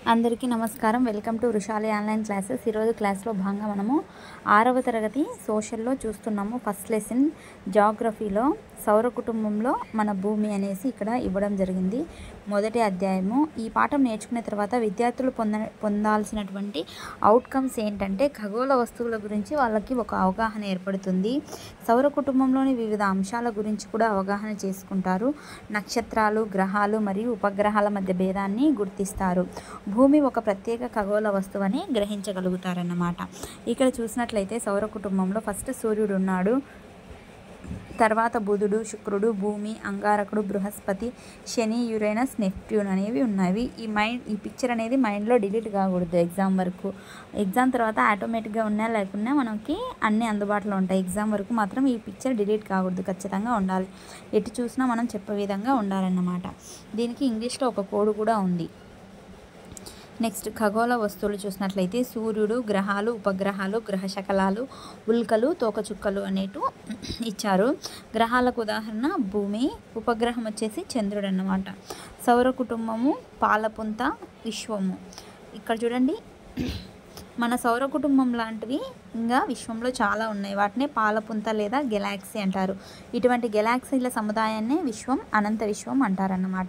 అందరికీ నమస్కారం welcome to Rushali online classes ఈరోజు క్లాస్లో భాగంగా మనము ఆరవ తరగతి సోషల్లో చూస్తున్నాము ఫస్ట్ లెసన్ జాగ్రఫీలో సౌర కుటుంబంలో మన భూమి అనేసి ఇక్కడ ఇవ్వడం జరిగింది మొదటి అధ్యాయము ఈ పాఠం నేర్చుకున్న తర్వాత విద్యార్థులు పొంద పొందాల్సినటువంటి అవుట్కమ్స్ ఏంటంటే ఖగోళ వస్తువుల గురించి వాళ్ళకి ఒక అవగాహన ఏర్పడుతుంది సౌర కుటుంబంలోని వివిధ అంశాల గురించి కూడా అవగాహన చేసుకుంటారు నక్షత్రాలు గ్రహాలు మరియు ఉపగ్రహాల మధ్య భేదాన్ని గుర్తిస్తారు భూమి ఒక ప్రత్యేక ఖగోళ వస్తువని గ్రహించగలుగుతారన్నమాట ఇక్కడ చూసినట్లయితే సౌర కుటుంబంలో ఫస్ట్ సూర్యుడు ఉన్నాడు తర్వాత బుధుడు శుక్రుడు భూమి అంగారకుడు బృహస్పతి శని యురేనస్ నెప్ట్యూన్ అనేవి ఉన్నవి ఈ మైండ్ ఈ పిక్చర్ అనేది మైండ్లో డిలీట్ కాకూడదు ఎగ్జామ్ వరకు ఎగ్జామ్ తర్వాత ఆటోమేటిక్గా ఉన్నా లేకున్నా మనకి అన్నీ అందుబాటులో ఉంటాయి ఎగ్జామ్ వరకు మాత్రం ఈ పిక్చర్ డిలీట్ కాకూడదు ఖచ్చితంగా ఉండాలి ఎటు చూసినా మనం చెప్పే విధంగా ఉండాలన్నమాట దీనికి ఇంగ్లీష్లో ఒక కోడ్ కూడా ఉంది నెక్స్ట్ ఖగోళ వస్తువులు చూసినట్లయితే సూర్యుడు గ్రహాలు ఉపగ్రహాలు గ్రహ శకలాలు ఉల్కలు తోకచుక్కలు అనేటు ఇచ్చారు గ్రహాలకు ఉదాహరణ భూమి ఉపగ్రహం వచ్చేసి చంద్రుడు అన్నమాట సౌర కుటుంబము పాలపుంత విశ్వము ఇక్కడ చూడండి మన సౌర కుటుంబం లాంటివి ఇంకా విశ్వంలో చాలా ఉన్నాయి వాటినే పాలపుంత లేదా గెలాక్సీ అంటారు ఇటువంటి గెలాక్సీల సముదాయాన్నే విశ్వం అనంత విశ్వం అంటారన్నమాట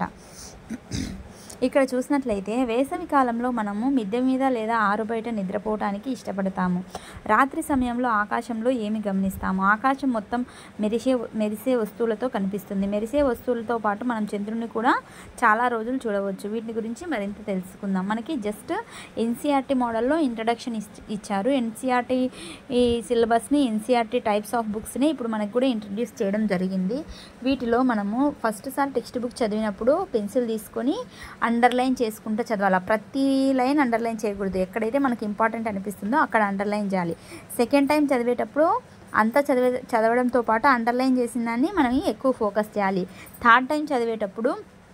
ఇక్కడ చూసినట్లయితే వేసవి కాలంలో మనము మిద్దె మీద లేదా ఆరుబయట నిద్రపోవటానికి ఇష్టపడతాము రాత్రి సమయంలో ఆకాశంలో ఏమి గమనిస్తాము ఆకాశం మొత్తం మెరిసే మెరిసే వస్తువులతో కనిపిస్తుంది మెరిసే వస్తువులతో పాటు మనం చంద్రుని కూడా చాలా రోజులు చూడవచ్చు వీటి గురించి మరింత తెలుసుకుందాం మనకి జస్ట్ ఎన్సీఆర్టీ మోడల్లో ఇంట్రడక్షన్ ఇచ్చారు ఎన్సీఆర్టీ ఈ సిలబస్ని ఎన్సీఆర్టీ టైప్స్ ఆఫ్ బుక్స్ని ఇప్పుడు మనకు కూడా ఇంట్రడ్యూస్ చేయడం జరిగింది వీటిలో మనము ఫస్ట్ సారి టెక్స్ట్ బుక్ చదివినప్పుడు పెన్సిల్ తీసుకొని అండర్లైన్ చేసుకుంటూ చదవాలి ప్రతి లైన్ అండర్లైన్ చేయకూడదు ఎక్కడైతే మనకి ఇంపార్టెంట్ అనిపిస్తుందో అక్కడ అండర్లైన్ చేయాలి సెకండ్ టైం చదివేటప్పుడు అంతా చదివే చదవడంతో పాటు అండర్లైన్ చేసిన దాన్ని మనం ఎక్కువ ఫోకస్ చేయాలి థర్డ్ టైం చదివేటప్పుడు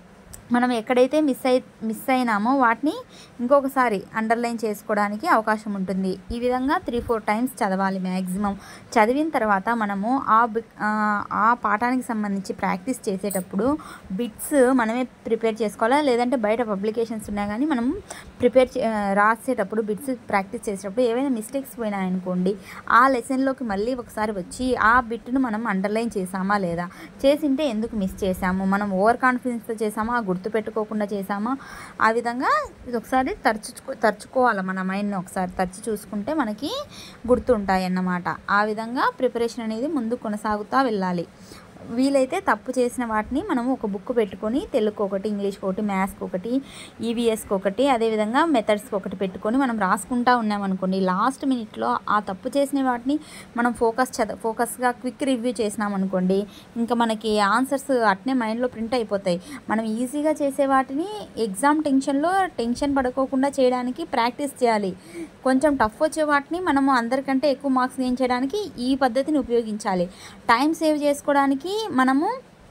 మనం ఎక్కడైతే మిస్ అయి మిస్ అయినామో వాటిని ఇంకొకసారి అండర్లైన్ చేసుకోవడానికి అవకాశం ఉంటుంది ఈ విధంగా త్రీ ఫోర్ టైమ్స్ చదవాలి మ్యాక్సిమం చదివిన తర్వాత మనము ఆ బి- ఆ ఆ పాఠానికి సంబంధించి ప్రాక్టీస్ చేసేటప్పుడు బిట్స్ మనమే ప్రిపేర్ చేసుకోవాలా లేదంటే బయట పబ్లికేషన్స్ ఉన్నాయి కానీ మనం ప్రిపేర్ చే- ఆ, రాసేటప్పుడు బిట్స్ ప్రాక్టీస్ చేసేటప్పుడు ఏవైనా మిస్టేక్స్ పోయినాయనుకోండి ఆ లెసన్లోకి మళ్ళీ ఒకసారి వచ్చి ఆ బిట్ను మనం అండర్లైన్ చేసామా లేదా చేసింటే ఎందుకు మిస్ చేసాము మనం ఓవర్ కాన్ఫిడెన్స్తో చేసామా గుర్తుపెట్టుకోకుండా చేసామా ఆ విధంగా ఇది ఒకసారి తరచుకో తరచుకోవాలి మన మైండ్ని ఒకసారి తరచు చూసుకుంటే మనకి గుర్తుంటాయి అన్నమాట ఆ విధంగా ప్రిపరేషన్ అనేది ముందు కొనసాగుతూ వెళ్ళాలి వీలైతే తప్పు చేసిన వాటిని మనం ఒక బుక్ పెట్టుకొని తెలుగుకి ఒకటి ఇంగ్లీష్కి ఒకటి మ్యాథ్స్కి ఒకటి ఈవీఎస్కి ఒకటి అదేవిధంగా మెథడ్స్కి ఒకటి పెట్టుకొని మనం రాసుకుంటా ఉన్నామనుకోండి లాస్ట్ మినిట్లో ఆ తప్పు చేసిన వాటిని మనం ఫోకస్ చద ఫోకస్గా క్విక్ రివ్యూ చేసినామనుకోండి ఇంకా మనకి ఆన్సర్స్ అట్నే మైండ్లో ప్రింట్ అయిపోతాయి మనం ఈజీగా చేసే వాటిని ఎగ్జామ్ టెన్షన్లో టెన్షన్ పడుకోకుండా చేయడానికి ప్రాక్టీస్ చేయాలి కొంచెం టఫ్ వచ్చే వాటిని మనము అందరికంటే ఎక్కువ మార్క్స్ గెయిన్ చేయడానికి ఈ పద్ధతిని ఉపయోగించాలి టైం సేవ్ చేసుకోవడానికి మనము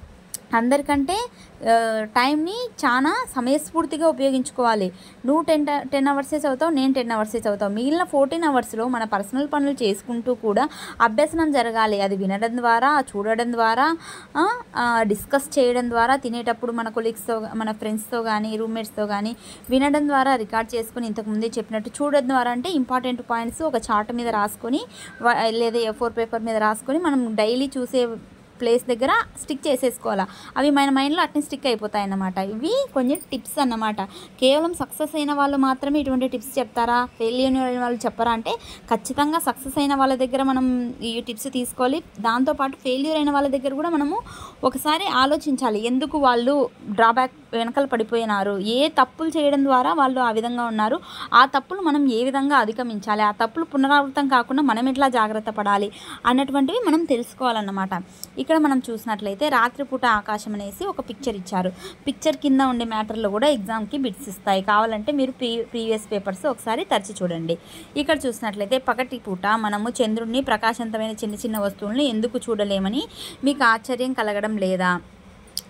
అందరికంటే ఆ, టైంని చాలా సమయస్ఫూర్తిగా ఉపయోగించుకోవాలి నువ్వు టెన్ టెన్ అవర్సే చదువుతావు నేను టెన్ అవర్సే చదువుతావు మిగిలిన ఫోర్టీన్ అవర్స్లో మన పర్సనల్ పనులు చేసుకుంటూ కూడా అభ్యసనం జరగాలి అది వినడం ద్వారా చూడడం ద్వారా ఆ, ఆ, డిస్కస్ చేయడం ద్వారా తినేటప్పుడు మన కొలీగ్స్తో మన ఫ్రెండ్స్తో కానీ రూమ్మేట్స్తో కానీ వినడం ద్వారా రికార్డ్ చేసుకొని ఇంతకుముందే చెప్పినట్టు చూడడం ద్వారా అంటే ఇంపార్టెంట్ పాయింట్స్ ఒక చార్ట్ మీద రాసుకొని వ- లేదా ఏ ఫోర్ పేపర్ మీద రాసుకొని మనం డైలీ చూసే ప్లేస్ దగ్గర స్టిక్ చేసేసుకోవాలా అవి మన మైండ్లో అట్నే స్టిక్ అయిపోతాయి అన్నమాట ఇవి కొన్ని టిప్స్ అన్నమాట కేవలం సక్సెస్ అయిన వాళ్ళు మాత్రమే ఇటువంటి టిప్స్ చెప్తారా ఫెయిల్యూర్ అయిన వాళ్ళు చెప్పరా అంటే ఖచ్చితంగా సక్సెస్ అయిన వాళ్ళ దగ్గర మనం ఈ టిప్స్ తీసుకోవాలి దాంతోపాటు ఫెయిల్యూర్ అయిన వాళ్ళ దగ్గర కూడా మనము ఒకసారి ఆలోచించాలి ఎందుకు వాళ్ళు డ్రాబ్యాక్ వెనకాల పడిపోయినారు ఏ తప్పులు చేయడం ద్వారా వాళ్ళు ఆ విధంగా ఉన్నారు ఆ తప్పులు మనం ఏ విధంగా అధిగమించాలి ఆ తప్పులు పునరావృతం కాకుండా మనం ఎట్లా జాగ్రత్త పడాలి అన్నటువంటివి మనం తెలుసుకోవాలన్నమాట ఇక్కడ మనం చూసినట్లయితే రాత్రిపూట ఆకాశం అనేసి ఒక పిక్చర్ ఇచ్చారు పిక్చర్ కింద ఉండే మ్యాటర్లో కూడా ఎగ్జామ్కి బిట్స్ ఇస్తాయి కావాలంటే మీరు ప్రీ ప్రీవియస్ పేపర్స్ ఒకసారి తరిచి చూడండి ఇక్కడ చూసినట్లయితే పగటి పూట మనము చంద్రుడిని ప్రకాశవంతమైన చిన్న చిన్న వస్తువులను ఎందుకు చూడలేమని మీకు ఆశ్చర్యం కలగడం లేదా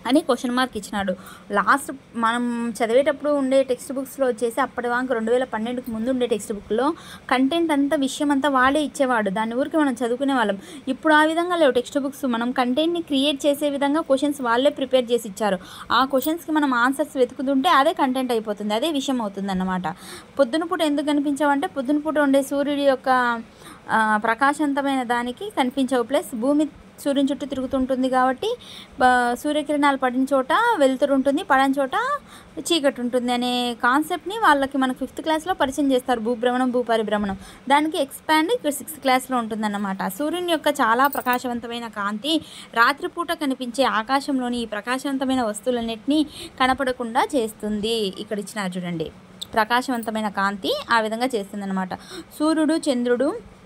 అని క్వశ్చన్ మార్క్ ఇచ్చినాడు లాస్ట్ మనం చదివేటప్పుడు ఉండే టెక్స్ట్ బుక్స్లో వచ్చేసి అప్పటి వాంక రెండు వేల పన్నెండుకు ముందు ఉండే టెక్స్ట్ బుక్లో కంటెంట్ అంతా విషయం అంతా వాడే ఇచ్చేవాడు దాని ఊరికి మనం చదువుకునే వాళ్ళం ఇప్పుడు ఆ విధంగా లేవు టెక్స్ట్ బుక్స్ మనం కంటెంట్ని క్రియేట్ చేసే విధంగా క్వశ్చన్స్ వాళ్ళే ప్రిపేర్ చేసి ఇచ్చారు ఆ క్వశ్చన్స్కి మనం ఆన్సర్స్ వెతుకుతుంటే అదే కంటెంట్ అయిపోతుంది అదే విషయం అవుతుంది అన్నమాట పొద్దున పూట ఎందుకు కనిపించావంటే పొద్దున పూట ఉండే సూర్యుడి యొక్క ఆ, ప్రకాశవంతమైన దానికి కనిపించవు ప్లస్ భూమి సూర్యుని చుట్టూ తిరుగుతుంటుంది కాబట్టి బ- సూర్యకిరణాలు పడిన చోట వెలుతురు ఉంటుంది పడని చోట చీకటి ఉంటుంది అనే కాన్సెప్ట్ని వాళ్ళకి మనకు ఫిఫ్త్ క్లాస్లో పరిచయం చేస్తారు భూభ్రమణం భూపరిభ్రమణం దానికి ఎక్స్పాండ్ ఇక్కడ సిక్స్త్ క్లాస్లో ఉంటుందన్నమాట సూర్యుని యొక్క చాలా ప్రకాశవంతమైన కాంతి రాత్రిపూట కనిపించే ఆకాశంలోని ఈ ప్రకాశవంతమైన వస్తువులన్నిటినీ కనపడకుండా చేస్తుంది ఇక్కడ ఇచ్చినారు చూడండి ప్రకాశవంతమైన కాంతి ఆ విధంగా చేస్తుందన్నమాట సూర్యుడు చంద్రుడు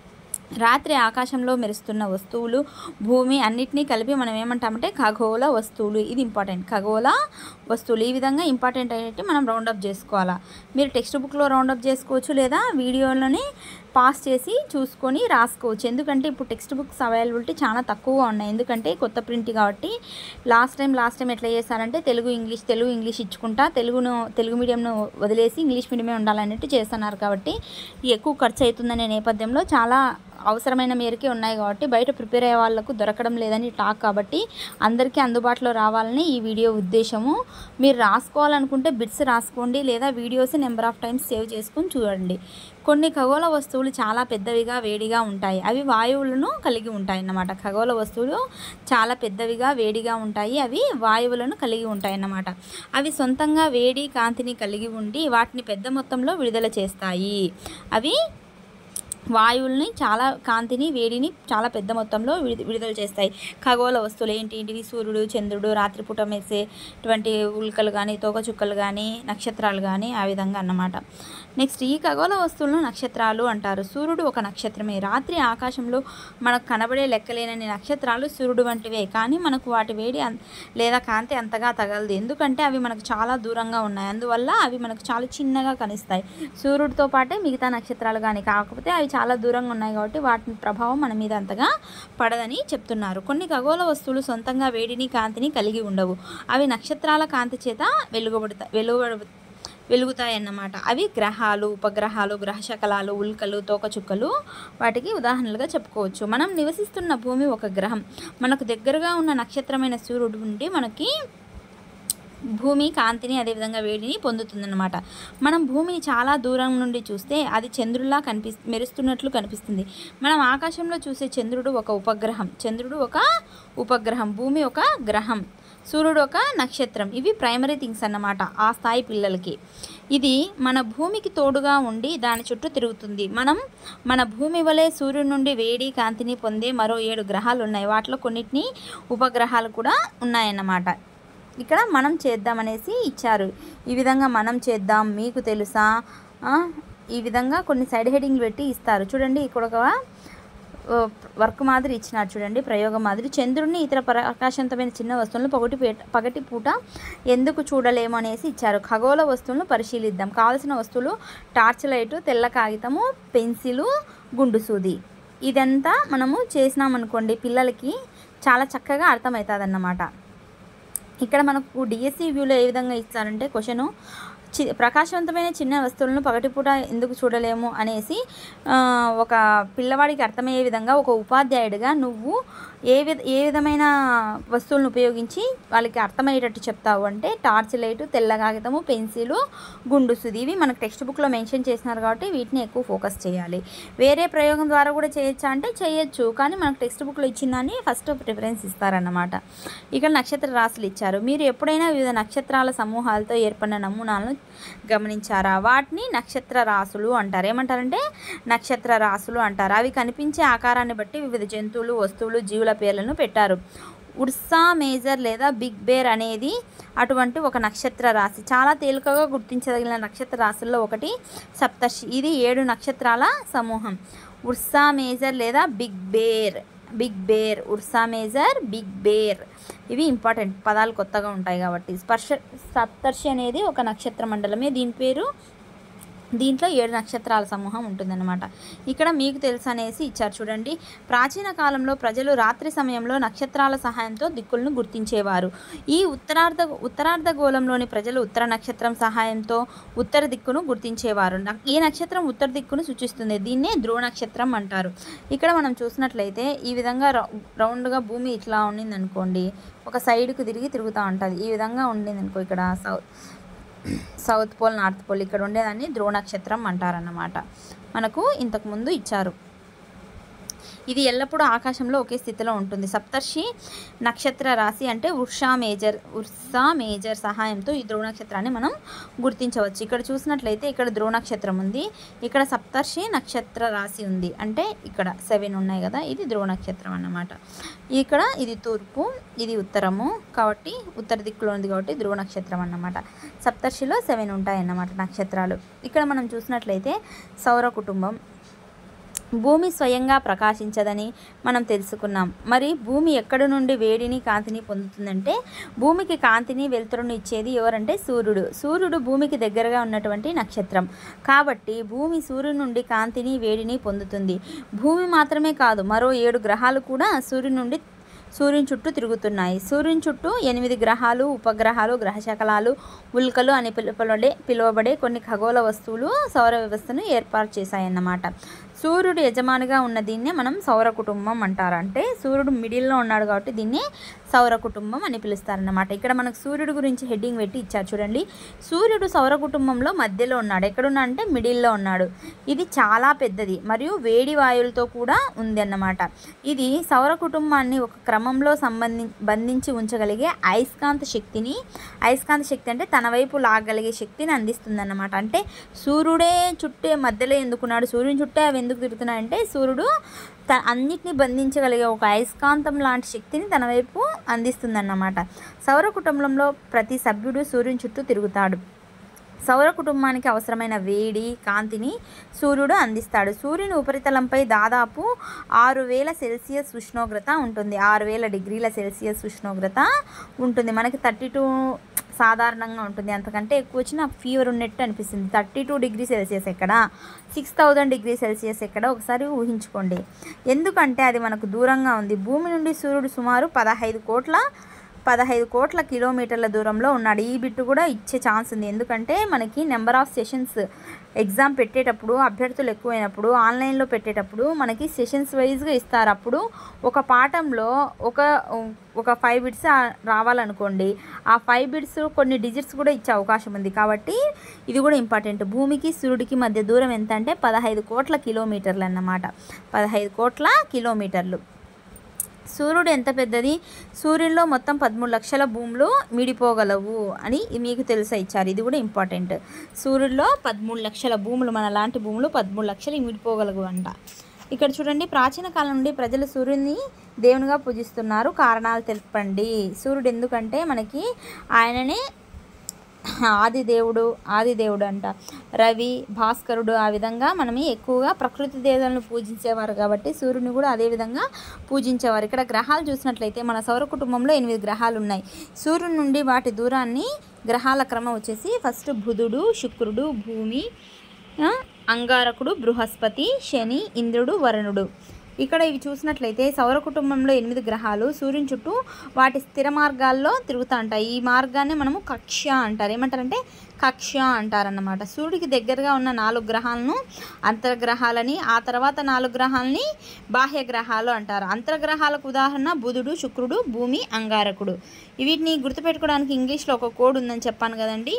రాత్రి ఆకాశంలో మెరుస్తున్న వస్తువులు భూమి అన్నిటినీ కలిపి మనం ఏమంటామంటే ఖగోళ వస్తువులు ఇది ఇంపార్టెంట్ ఖగోళ వస్తువులు ఈ విధంగా ఇంపార్టెంట్ అయినట్టు మనం రౌండప్ చేసుకోవాలా మీరు టెక్స్ట్ బుక్లో రౌండప్ చేసుకోవచ్చు లేదా వీడియోలోనే పాస్ చేసి చూసుకొని రాసుకోవచ్చు ఎందుకంటే ఇప్పుడు టెక్స్ట్ బుక్స్ అవైలబిలిటీ చాలా తక్కువగా ఉన్నాయి ఎందుకంటే కొత్త ప్రింట్ కాబట్టి లాస్ట్ టైం లాస్ట్ టైం ఎట్లా చేశారంటే తెలుగు ఇంగ్లీష్ తెలుగు ఇంగ్లీష్ ఇచ్చుకుంటా తెలుగును తెలుగు మీడియంను వదిలేసి ఇంగ్లీష్ మీడియమే ఉండాలన్నట్టు చేస్తున్నారు కాబట్టి ఎక్కువ ఖర్చు అవుతుందనే నేపథ్యంలో చాలా అవసరమైన మేరకే ఉన్నాయి కాబట్టి బయట ప్రిపేర్ అయ్యే వాళ్ళకు దొరకడం లేదని టాక్ కాబట్టి అందరికీ అందుబాటులో రావాలని ఈ వీడియో ఉద్దేశము మీరు రాసుకోవాలనుకుంటే బిట్స్ రాసుకోండి లేదా videos number of times save చేసుకొని చూడండి కొన్ని ఖగోళ వస్తువులు చాలా పెద్దవిగా వేడిగా ఉంటాయి అవి వాయువులను కలిగి ఉంటాయి అన్నమాట ఖగోళ వస్తువులు చాలా పెద్దవిగా వేడిగా ఉంటాయి అవి వాయువులను కలిగి ఉంటాయి అన్నమాట అవి సొంతంగా వేడి కాంతిని కలిగి ఉండి వాటిని పెద్ద మొత్తంలో విడుదల చేస్తాయి అవి వాయువుల్ని చాలా కాంతిని వేడిని చాలా పెద్ద మొత్తంలో విడు- విడుదల చేస్తాయి ఖగోళ వస్తువులు ఏంటి ఏంటివి సూర్యుడు చంద్రుడు రాత్రిపూట మెరిసేటువంటి ఉల్కలు కానీ తోకచుక్కలు కానీ నక్షత్రాలు కానీ ఆ విధంగా అన్నమాట నెక్స్ట్ ఈ ఖగోళ వస్తువులను నక్షత్రాలు అంటారు సూర్యుడు ఒక నక్షత్రమే రాత్రి ఆకాశంలో మనకు కనబడే లెక్కలేనని నక్షత్రాలు సూర్యుడు వంటివే కానీ మనకు వాటి వేడి అన్- లేదా కాంతి అంతగా తగలదు ఎందుకంటే అవి మనకు చాలా దూరంగా ఉన్నాయి అందువల్ల అవి మనకు చాలా చిన్నగా కనిస్తాయి సూర్యుడితో పాటే మిగతా నక్షత్రాలు కానీ కాకపోతే అవి చాలా దూరంగా ఉన్నాయి కాబట్టి వాటి ప్రభావం మన మీద అంతగా పడదని చెప్తున్నారు కొన్ని ఖగోళ వస్తువులు సొంతంగా వేడిని కాంతిని కలిగి ఉండవు అవి నక్షత్రాల కాంతి చేత వెలుగుబడతా వెలువడ వెలుగుతాయన్నమాట అవి గ్రహాలు ఉపగ్రహాలు గ్రహ శకలాలు ఉల్కలు తోకచుక్కలు వాటికి ఉదాహరణలుగా చెప్పుకోవచ్చు మనం నివసిస్తున్న భూమి ఒక గ్రహం మనకు దగ్గరగా ఉన్న నక్షత్రమైన సూర్యుడు నుండి మనకి భూమి కాంతిని అదేవిధంగా వేడిని పొందుతుందన్నమాట మనం భూమిని చాలా దూరం నుండి చూస్తే అది చంద్రులా కనిపి మెరుస్తున్నట్లు కనిపిస్తుంది మనం ఆకాశంలో చూసే చంద్రుడు ఒక ఉపగ్రహం చంద్రుడు ఒక ఉపగ్రహం భూమి ఒక గ్రహం సూర్యుడు ఒక నక్షత్రం ఇవి ప్రైమరీ థింగ్స్ అన్నమాట ఆ స్థాయి పిల్లలకి ఇది మన భూమికి తోడుగా ఉండి దాని చుట్టూ తిరుగుతుంది మనం మన భూమి వలె సూర్యుడి నుండి వేడి కాంతిని పొందే మరో ఏడు గ్రహాలు ఉన్నాయి వాటిలో కొన్నిటిని ఉపగ్రహాలు కూడా ఉన్నాయన్నమాట ఇక్కడ మనం చేద్దామనేసి ఇచ్చారు ఈ విధంగా మనం చేద్దాం మీకు తెలుసా ఆ, ఈ విధంగా కొన్ని సైడ్ హెడింగ్లు పెట్టి ఇస్తారు చూడండి ఇక్కడ ఒక ఓ, వర్క్ మాదిరి ఇచ్చినారు చూడండి ప్రయోగం మాదిరి చంద్రుడిని ఇతర ప్రకాశవంతమైన చిన్న వస్తువులను పగటి పేట పగటి పూట ఎందుకు చూడలేము అనేసి ఇచ్చారు ఖగోళ వస్తువులను పరిశీలిద్దాం కావాల్సిన వస్తువులు టార్చ్ లైటు తెల్ల కాగితము పెన్సిలు గుండు సూది ఇదంతా మనము చేసినామనుకోండి పిల్లలకి చాలా చక్కగా అర్థమవుతుంది అన్నమాట ఇక్కడ మనకు డిఎస్సి వ్యూలో ఏ విధంగా ఇస్తారంటే క్వశ్చను చి ప్రకాశవంతమైన చిన్న వస్తువులను పగటిపూట ఎందుకు చూడలేము అనేసి ఆ, ఒక పిల్లవాడికి అర్థమయ్యే విధంగా ఒక ఉపాధ్యాయుడిగా నువ్వు ఏ విధ ఏ విధమైన వస్తువులను ఉపయోగించి వాళ్ళకి అర్థమయ్యేటట్టు చెప్తావు అంటే టార్చ్ లైట్ తెల్ల కాగితము పెన్సిలు గుండు సుది ఇవి మనకు టెక్స్ట్ బుక్లో మెన్షన్ చేసినారు కాబట్టి వీటిని ఎక్కువ ఫోకస్ చేయాలి వేరే ప్రయోగం ద్వారా కూడా చేయొచ్చా అంటే చేయొచ్చు కానీ మనకు టెక్స్ట్ బుక్లో ఇచ్చిన దాన్ని ఫస్ట్ ప్రిఫరెన్స్ ఇస్తారన్నమాట ఇక్కడ నక్షత్ర రాశులు ఇచ్చారు మీరు ఎప్పుడైనా వివిధ నక్షత్రాల సమూహాలతో ఏర్పడిన నమూనాలను గమనించారా వాటిని నక్షత్ర రాశులు అంటారు ఏమంటారంటే నక్షత్ర రాశులు అంటారు అవి కనిపించే ఆకారాన్ని బట్టి వివిధ జంతువులు వస్తువులు జీవుల పేర్లను పెట్టారు ఉర్సా మేజర్ లేదా బిగ్ బేర్ అనేది అటువంటి ఒక నక్షత్ర రాశి చాలా తేలికగా గుర్తించదగిన నక్షత్ర రాశుల్లో ఒకటి సప్తర్షి ఇది ఏడు నక్షత్రాల సమూహం ఉర్సా మేజర్ లేదా big bear big bear Ursa Major big bear ఇవి ఇంపార్టెంట్ పదాలు కొత్తగా ఉంటాయి కాబట్టి స్పర్శ సప్తర్షి అనేది ఒక నక్షత్ర మండలమే దీని పేరు దీంట్లో ఏడు నక్షత్రాల సమూహం ఉంటుందన్నమాట ఇక్కడ మీకు తెలుసు అనేసి ఇచ్చారు చూడండి ప్రాచీన కాలంలో ప్రజలు రాత్రి సమయంలో నక్షత్రాల సహాయంతో దిక్కులను గుర్తించేవారు ఈ ఉత్తరార్ధ ఉత్తరార్ధ గోళంలోని ప్రజలు ఉత్తర నక్షత్రం సహాయంతో ఉత్తర దిక్కును గుర్తించేవారు న- ఈ నక్షత్రం ఉత్తర దిక్కును సూచిస్తుంది దీన్నే ధ్రువ నక్షత్రం అంటారు ఇక్కడ మనం చూసినట్లయితే ఈ విధంగా రౌ రౌండ్గా భూమి ఇట్లా ఉండింది అనుకోండి ఒక సైడ్కు తిరిగి తిరుగుతూ ఉంటుంది ఈ విధంగా ఉండింది అనుకో ఇక్కడ south south pole north pole ఇక్కడ ఉండేదాన్ని ధ్రువ నక్షత్రం అంటారన్నమాట మనకు ఇంతకుముందు ఇచ్చారు ఇది ఎల్లప్పుడూ ఆకాశంలో ఒకే స్థితిలో ఉంటుంది సప్తర్షి నక్షత్ర రాశి అంటే ఉర్షా మేజర్ ఉర్సా మేజర్ సహాయంతో ఈ ధ్రువ నక్షత్రాన్ని మనం గుర్తించవచ్చు ఇక్కడ చూసినట్లయితే ఇక్కడ ధ్రువ నక్షత్రం ఉంది ఇక్కడ సప్తర్షి నక్షత్ర రాశి ఉంది అంటే ఇక్కడ సెవెన్ ఉన్నాయి కదా ఇది ధ్రువ నక్షత్రం అన్నమాట ఇక్కడ ఇది తూర్పు ఇది ఉత్తరము కాబట్టి ఉత్తర దిక్కులో ఉంది కాబట్టి ధ్రువ నక్షత్రం అన్నమాట సప్తర్షిలో సెవెన్ ఉంటాయి అన్నమాట నక్షత్రాలు ఇక్కడ మనం చూసినట్లయితే సౌర కుటుంబం భూమి స్వయంగా ప్రకాశించదని మనం తెలుసుకున్నాం మరి భూమి ఎక్కడి నుండి వేడిని కాంతిని పొందుతుందంటే భూమికి కాంతిని వెలుతురును ఇచ్చేది ఎవరంటే సూర్యుడు సూర్యుడు భూమికి దగ్గరగా ఉన్నటువంటి నక్షత్రం కాబట్టి భూమి సూర్యుడి నుండి కాంతిని వేడిని పొందుతుంది భూమి మాత్రమే కాదు మరో ఏడు గ్రహాలు కూడా సూర్యుడి నుండి సూర్యుని చుట్టూ తిరుగుతున్నాయి సూర్యుని చుట్టూ ఎనిమిది గ్రహాలు ఉపగ్రహాలు గ్రహశకలాలు ఉల్కలు అని పిలువబడే పిలువబడే కొన్ని ఖగోళ వస్తువులు సౌర వ్యవస్థను ఏర్పాటు చేశాయన్నమాట సూర్యుడు యజమానిగా ఉన్న దీన్నే మనం సౌర కుటుంబం అంటారు అంటే సూర్యుడు మిడిల్లో ఉన్నాడు కాబట్టి దీన్ని సౌర కుటుంబం అని పిలుస్తారన్నమాట ఇక్కడ మనకు సూర్యుడు గురించి హెడ్డింగ్ పెట్టి ఇచ్చారు చూడండి సూర్యుడు సౌర కుటుంబంలో మధ్యలో ఉన్నాడు ఎక్కడున్నా అంటే మిడిల్లో ఉన్నాడు ఇది చాలా పెద్దది మరియు వేడి వాయువులతో కూడా ఉంది అన్నమాట ఇది సౌర కుటుంబాన్ని ఒక క్రమంలో సంబంధి బంధించి ఉంచగలిగే అయస్కాంత శక్తిని అయస్కాంత శక్తి అంటే తన వైపు లాగలిగే శక్తిని అందిస్తుందన్నమాట అంటే సూర్యుడే చుట్టే మధ్యలో ఎందుకున్నాడు సూర్యుని చుట్టే అవి ఎందుకు తిరుగుతున్నాయంటే సూర్యుడు త అన్నిటిని బంధించగలిగే ఒక అయస్కాంతం లాంటి శక్తిని తన వైపు అందిస్తుందన్నమాట సౌర కుటుంబంలో ప్రతి సభ్యుడు సూర్యుని చుట్టూ తిరుగుతాడు సౌర కుటుంబానికి అవసరమైన వేడి కాంతిని సూర్యుడు అందిస్తాడు సూర్యుని ఉపరితలంపై దాదాపు ఆరు వేల సెల్సియస్ ఉష్ణోగ్రత ఉంటుంది ఆరు వేల డిగ్రీల సెల్సియస్ ఉష్ణోగ్రత ఉంటుంది మనకి థర్టీ టూ సాధారణంగా ఉంటుంది అంతకంటే ఎక్కువ వచ్చిన ఫీవర్ ఉన్నట్టు అనిపిస్తుంది థర్టీ టూ డిగ్రీ సెల్సియస్ ఎక్కడ సిక్స్ థౌజండ్ డిగ్రీ సెల్సియస్ ఎక్కడ ఒకసారి ఊహించుకోండి ఎందుకంటే అది మనకు దూరంగా ఉంది భూమి నుండి సూర్యుడు సుమారు పదహైదు కోట్ల పదహైదు కోట్ల కిలోమీటర్ల దూరంలో ఉన్నాడు ఈ బిట్టు కూడా ఇచ్చే ఛాన్స్ ఉంది ఎందుకంటే మనకి నెంబర్ ఆఫ్ సెషన్స్ ఎగ్జామ్ పెట్టేటప్పుడు అభ్యర్థులు ఎక్కువైనప్పుడు ఆన్లైన్లో పెట్టేటప్పుడు మనకి సెషన్స్ వైజ్గా ఇస్తారు అప్పుడు ఒక పాఠంలో ఒక ఒక ఫైవ్ బిట్స్ రావాలనుకోండి ఆ ఫైవ్ బిట్స్ కొన్ని డిజిట్స్ కూడా ఇచ్చే అవకాశం ఉంది కాబట్టి ఇది కూడా ఇంపార్టెంట్ భూమికి సూర్యుడికి మధ్య దూరం ఎంత అంటే పదహైదు కోట్ల కిలోమీటర్లు అన్నమాట పదహైదు కోట్ల కిలోమీటర్లు సూర్యుడు ఎంత పెద్దది సూర్యుల్లో మొత్తం పదమూడు లక్షల భూములు మిడిపోగలవు అని మీకు తెలుసా ఇచ్చారు ఇది కూడా ఇంపార్టెంట్ సూర్యుల్లో పదమూడు లక్షల భూములు మన లాంటి భూములు పదమూడు లక్షలు మిడిపోగలవు అంట ఇక్కడ చూడండి ప్రాచీన కాలం నుండి ప్రజలు సూర్యుని దేవునిగా పూజిస్తున్నారు కారణాలు తెలపండి సూర్యుడు ఎందుకంటే మనకి ఆయననే ఆది దేవుడు ఆది దేవుడు అంట రవి భాస్కరుడు ఆ విధంగా మనం ఎక్కువగా ప్రకృతి దేవతలను పూజించేవారు కాబట్టి సూర్యుని కూడా అదే విధంగా పూజించేవారు ఇక్కడ గ్రహాలు చూసినట్లయితే మన సౌర కుటుంబంలో ఎనిమిది గ్రహాలు ఉన్నాయి సూర్యుని నుండి వాటి దూరాన్ని గ్రహాల క్రమం వచ్చేసి ఫస్ట్ బుధుడు శుక్రుడు భూమి ఆ, అంగారకుడు బృహస్పతి శని ఇంద్రుడు వరుణుడు ఇక్కడ ఇవి చూసినట్లయితే సౌర కుటుంబంలో ఎనిమిది గ్రహాలు సూర్యుని చుట్టూ వాటి స్థిర మార్గాల్లో తిరుగుతూ ఉంటాయి ఈ మార్గాన్ని మనము కక్ష అంటారు ఏమంటారంటే కక్ష అంటారన్నమాట సూర్యుడికి దగ్గరగా ఉన్న నాలుగు గ్రహాలను అంతర్గ్రహాలని ఆ తర్వాత నాలుగు గ్రహాలని బాహ్య గ్రహాలు అంటారు అంతర్గ్రహాలకు ఉదాహరణ బుధుడు శుక్రుడు భూమి అంగారకుడు వీటిని గుర్తుపెట్టుకోవడానికి ఇంగ్లీష్లో ఒక కోడ్ ఉందని చెప్పాను కదండి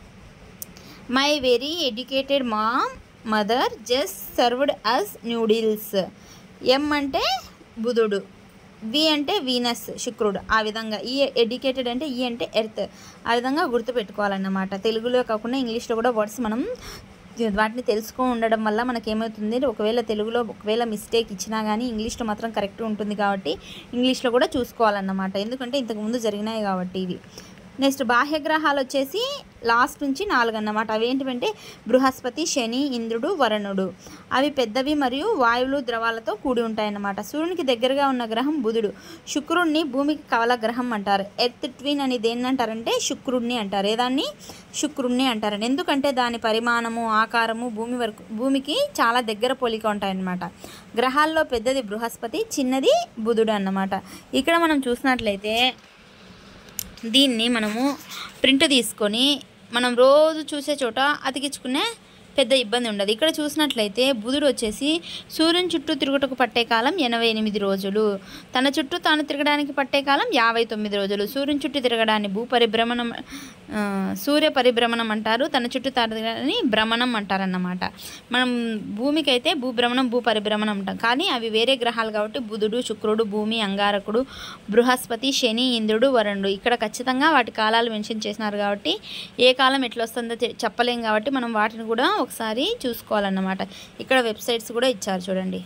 my very educated mom mother just served us noodles ఎం అంటే బుధుడు వి అంటే వీనస్ శుక్రుడు ఆ విధంగా ఈ ఎడ్యుకేటెడ్ అంటే ఈ అంటే ఎర్త్ ఆ విధంగా గుర్తుపెట్టుకోవాలన్నమాట తెలుగులో కాకుండా ఇంగ్లీష్లో కూడా వర్డ్స్ మనం వాటిని తెలుసుకో ఉండడం వల్ల మనకి ఏమవుతుంది ఒకవేళ తెలుగులో ఒకవేళ మిస్టేక్ ఇచ్చినా కానీ ఇంగ్లీష్లో మాత్రం కరెక్ట్ ఉంటుంది కాబట్టి ఇంగ్లీష్లో కూడా చూసుకోవాలన్నమాట ఎందుకంటే ఇంతకుముందు జరిగినాయి కాబట్టి ఇవి నెక్స్ట్ బాహ్య గ్రహాలు వచ్చేసి లాస్ట్ నుంచి నాలుగు అన్నమాట అవి ఏంటంటే బృహస్పతి శని ఇంద్రుడు వరుణుడు అవి పెద్దవి మరియు వాయువులు ద్రవాలతో కూడి ఉంటాయన్నమాట సూర్యునికి దగ్గరగా ఉన్న గ్రహం బుధుడు శుక్రుడిని భూమికి కవల గ్రహం అంటారు ఎర్త్ ట్విన్ అని దేన్ని అంటారంటే శుక్రుడిని అంటారు ఏదాన్ని శుక్రుడిని అంటారు ఎందుకంటే దాని పరిమాణము ఆకారము భూమి వరకు భూమికి చాలా దగ్గర పోలిక ఉంటాయన్నమాట గ్రహాల్లో పెద్దది బృహస్పతి చిన్నది బుధుడు అన్నమాట ఇక్కడ మనం చూసినట్లయితే దీన్ని మనము ప్రింట్ తీసుకొని మనం రోజు చూసే చోట అతికించుకునే పెద్ద ఇబ్బంది ఉండదు ఇక్కడ చూసినట్లయితే బుధుడు వచ్చేసి సూర్యుని చుట్టూ తిరుగుటకు పట్టే కాలం ఎనభై ఎనిమిది రోజులు తన చుట్టూ తాను తిరగడానికి పట్టే కాలం యాభై తొమ్మిది రోజులు సూర్యుని చుట్టూ తిరగడాన్ని భూ పరిభ్రమణం ఆ, సూర్య పరిభ్రమణం అంటారు తన చుట్టూ తిరగడాన్ని భ్రమణం అంటారన్నమాట మనం భూమికి అయితే భూభ్రమణం భూ పరిభ్రమణం అంటాం కానీ అవి వేరే గ్రహాలు కాబట్టి బుధుడు శుక్రుడు భూమి అంగారకుడు బృహస్పతి శని ఇంద్రుడు వరుణుడు ఇక్కడ ఖచ్చితంగా వాటి కాలాలు మెన్షన్ చేసినారు కాబట్టి ఏ కాలం ఎట్లా వస్తుందో తె- చెప్పలేం కాబట్టి మనం వాటిని కూడా ఒకసారి చూసుకోవాలన్నమాట ఇక్కడ వెబ్సైట్స్ కూడా ఇచ్చారు చూడండి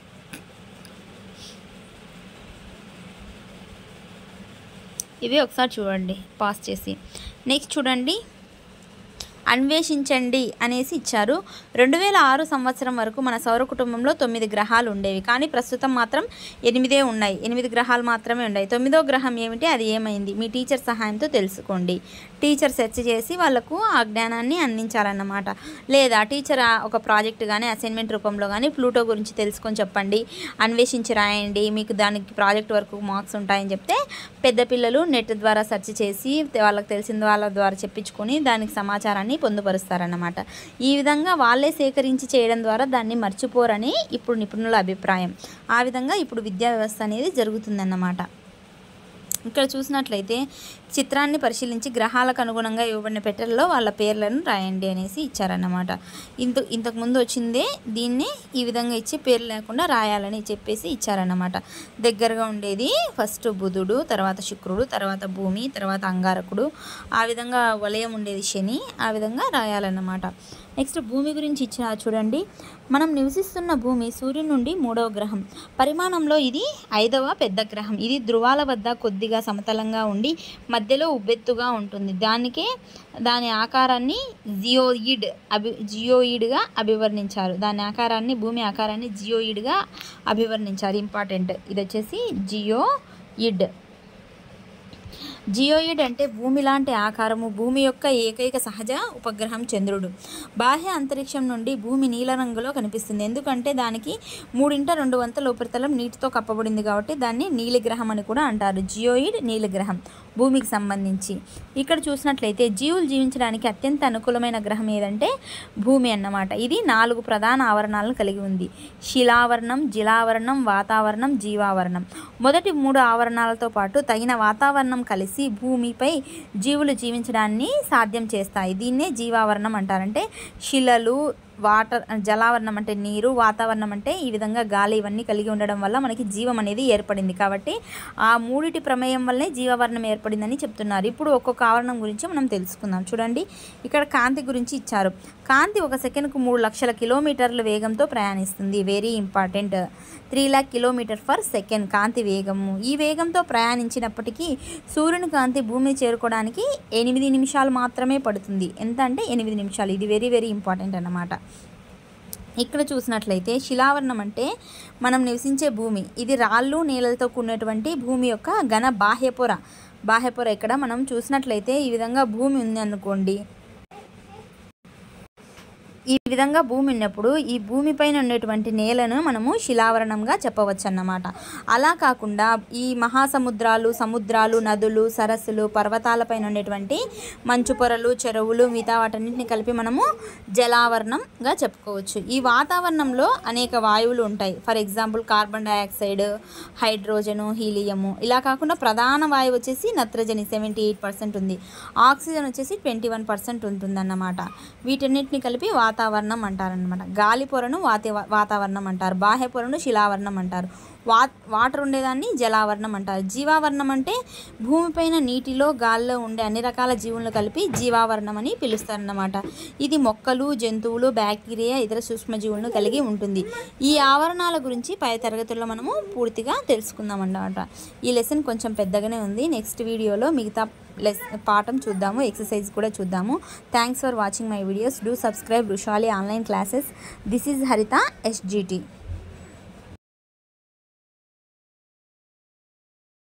ఇవి ఒకసారి చూడండి పాస్ చేసి నెక్స్ట్ చూడండి అన్వేషించండి అనేసి ఇచ్చారు రెండు వేల ఆరు సంవత్సరం వరకు మన సౌర కుటుంబంలో తొమ్మిది గ్రహాలు ఉండేవి కానీ ప్రస్తుతం మాత్రం ఎనిమిదే ఉన్నాయి ఎనిమిది గ్రహాలు మాత్రమే ఉన్నాయి తొమ్మిదో గ్రహం ఏమిటి అది ఏమైంది మీ టీచర్ సహాయంతో తెలుసుకోండి టీచర్ సెర్చ్ చేసి వాళ్ళకు ఆ జ్ఞానాన్ని అందించాలన్నమాట లేదా టీచర్ ఆ ఒక ప్రాజెక్ట్ కానీ అసైన్మెంట్ రూపంలో కానీ ప్లూటో గురించి తెలుసుకొని చెప్పండి అన్వేషించి రాయండి మీకు దానికి ప్రాజెక్ట్ వరకు మార్క్స్ ఉంటాయని చెప్తే పెద్ద పిల్లలు నెట్ ద్వారా సెర్చ్ చేసి వాళ్ళకి తెలిసిన వాళ్ళ ద్వారా చెప్పించుకొని దానికి సమాచారాన్ని పొందుపరుస్తారన్నమాట ఈ విధంగా వాళ్ళే సేకరించి చేయడం ద్వారా దాన్ని మర్చిపోరని ఇప్పుడు నిపుణుల అభిప్రాయం ఆ విధంగా ఇప్పుడు విద్యా వ్యవస్థ అనేది జరుగుతుందన్నమాట ఇక్కడ చూసినట్లయితే చిత్రాన్ని పరిశీలించి గ్రహాలకు అనుగుణంగా ఇవ్వబడిన పెట్టెల్లో వాళ్ళ పేర్లను రాయండి అనేసి ఇచ్చారన్నమాట ఇంత ఇంతకుముందు వచ్చిందే దీన్ని ఈ విధంగా ఇచ్చి పేరు లేకుండా రాయాలని చెప్పేసి ఇచ్చారన్నమాట దగ్గరగా ఉండేది ఫస్ట్ బుధుడు తర్వాత శుక్రుడు తర్వాత భూమి తర్వాత అంగారకుడు ఆ విధంగా వలయం ఉండేది శని ఆ విధంగా రాయాలన్నమాట నెక్స్ట్ భూమి గురించి ఇచ్చిన చూడండి మనం నివసిస్తున్న భూమి సూర్యుని నుండి మూడవ గ్రహం పరిమాణంలో ఇది ఐదవ పెద్ద గ్రహం ఇది ధృవాల వద్ద కొద్దిగా సమతలంగా ఉండి మధ్యలో ఉబ్బెత్తుగా ఉంటుంది దానికే దాని ఆకారాన్ని జియోయిడ్ అభి జియోయిడ్గా అభివర్ణించారు దాని ఆకారాన్ని భూమి ఆకారాన్ని జియోయిడ్గా అభివర్ణించారు ఇంపార్టెంట్ ఇది వచ్చేసి జియోయిడ్ జియోయిడ్ అంటే భూమి లాంటి ఆకారము భూమి యొక్క ఏకైక సహజ ఉపగ్రహం చంద్రుడు బాహ్య అంతరిక్షం నుండి భూమి నీల రంగులో కనిపిస్తుంది ఎందుకంటే దానికి మూడింట రెండు వంతుల ఉపరితలం నీటితో కప్పబడింది కాబట్టి దాన్ని నీలిగ్రహం అని కూడా అంటారు జియోయిడ్ నీలిగ్రహం భూమికి సంబంధించి ఇక్కడ చూసినట్లయితే జీవులు జీవించడానికి అత్యంత అనుకూలమైన గ్రహం ఏదంటే భూమి అన్నమాట ఇది నాలుగు ప్రధాన ఆవరణాలను కలిగి ఉంది శిలావరణం జిలావరణం వాతావరణం జీవావరణం మొదటి మూడు ఆవరణాలతో పాటు తగిన వాతావరణం కలిసి భూమిపై జీవులు జీవించడాన్ని సాధ్యం చేస్తాయి దీన్నే జీవావరణం అంటారంటే శిలలు వాటర్ జలావరణం అంటే నీరు వాతావరణం అంటే ఈ విధంగా గాలి ఇవన్నీ కలిగి ఉండడం వల్ల మనకి జీవం అనేది ఏర్పడింది కాబట్టి ఆ మూడిటి ప్రమేయం వల్లనే జీవావరణం ఏర్పడిందని చెప్తున్నారు ఇప్పుడు ఒక్కొక్క ఆవరణం గురించి మనం తెలుసుకుందాం చూడండి ఇక్కడ కాంతి గురించి ఇచ్చారు కాంతి ఒక సెకండ్కు మూడు లక్షల కిలోమీటర్ల వేగంతో ప్రయాణిస్తుంది very important three lakh kilometer per second కాంతి వేగము ఈ వేగంతో ప్రయాణించినప్పటికీ సూర్యుని కాంతి భూమిని చేరుకోవడానికి ఎనిమిది నిమిషాలు మాత్రమే పడుతుంది ఎంత అంటే ఎనిమిది నిమిషాలు ఇది వెరీ వెరీ ఇంపార్టెంట్ అన్నమాట ఇక్కడ చూసినట్లయితే శిలావరణం అంటే మనం నివసించే భూమి ఇది రాళ్ళు నీళ్ళతో కూడినటువంటి భూమి యొక్క ఘన బాహ్య పొర బాహ్య పొర ఇక్కడ మనం చూసినట్లయితే ఈ విధంగా భూమి ఉంది అనుకోండి ఈ విధంగా భూమి ఉన్నప్పుడు ఈ భూమిపైన ఉండేటువంటి నేలను మనము శిలావరణంగా చెప్పవచ్చు అన్నమాట అలా కాకుండా ఈ మహాసముద్రాలు సముద్రాలు నదులు సరస్సులు పర్వతాలపైన ఉండేటువంటి మంచు పొరలు చెరువులు మిగతా వాటన్నింటిని కలిపి మనము జలావరణంగా చెప్పుకోవచ్చు ఈ వాతావరణంలో అనేక వాయువులు ఉంటాయి for example carbon dioxide hydrogen helium ఇలా కాకుండా ప్రధాన వాయువు వచ్చేసి నత్రజని సెవెంటీ ఎయిట్ పర్సెంట్ ఉంది ఆక్సిజన్ వచ్చేసి ట్వంటీ వన్ పర్సెంట్ ఉంటుందన్నమాట వీటన్నిటిని కలిపి వాతావరణం అంటారనమాట గాలి పొరను వాతే వాతావరణం అంటారు బాహ్య పొరను శిలావరణం అంటారు వా వాటర్ ఉండేదాన్ని జలావరణం అంటారు జీవావరణం అంటే భూమిపైన నీటిలో గాల్లో ఉండే అన్ని రకాల జీవులను కలిపి జీవావరణం అని పిలుస్తారన్నమాట ఇది మొక్కలు జంతువులు బ్యాక్టీరియా ఇతర సూక్ష్మజీవులను కలిగి ఉంటుంది ఈ ఆవరణాల గురించి పై తరగతుల్లో మనము పూర్తిగా తెలుసుకుందాం అన్నమాట ఈ లెసన్ కొంచెం పెద్దగానే ఉంది నెక్స్ట్ వీడియోలో మిగతా లెస్ పాఠం చూద్దాము ఎక్సర్సైజ్ కూడా చూద్దాము thanks for watching my videos do subscribe Rushali online classes this is Haritha SGT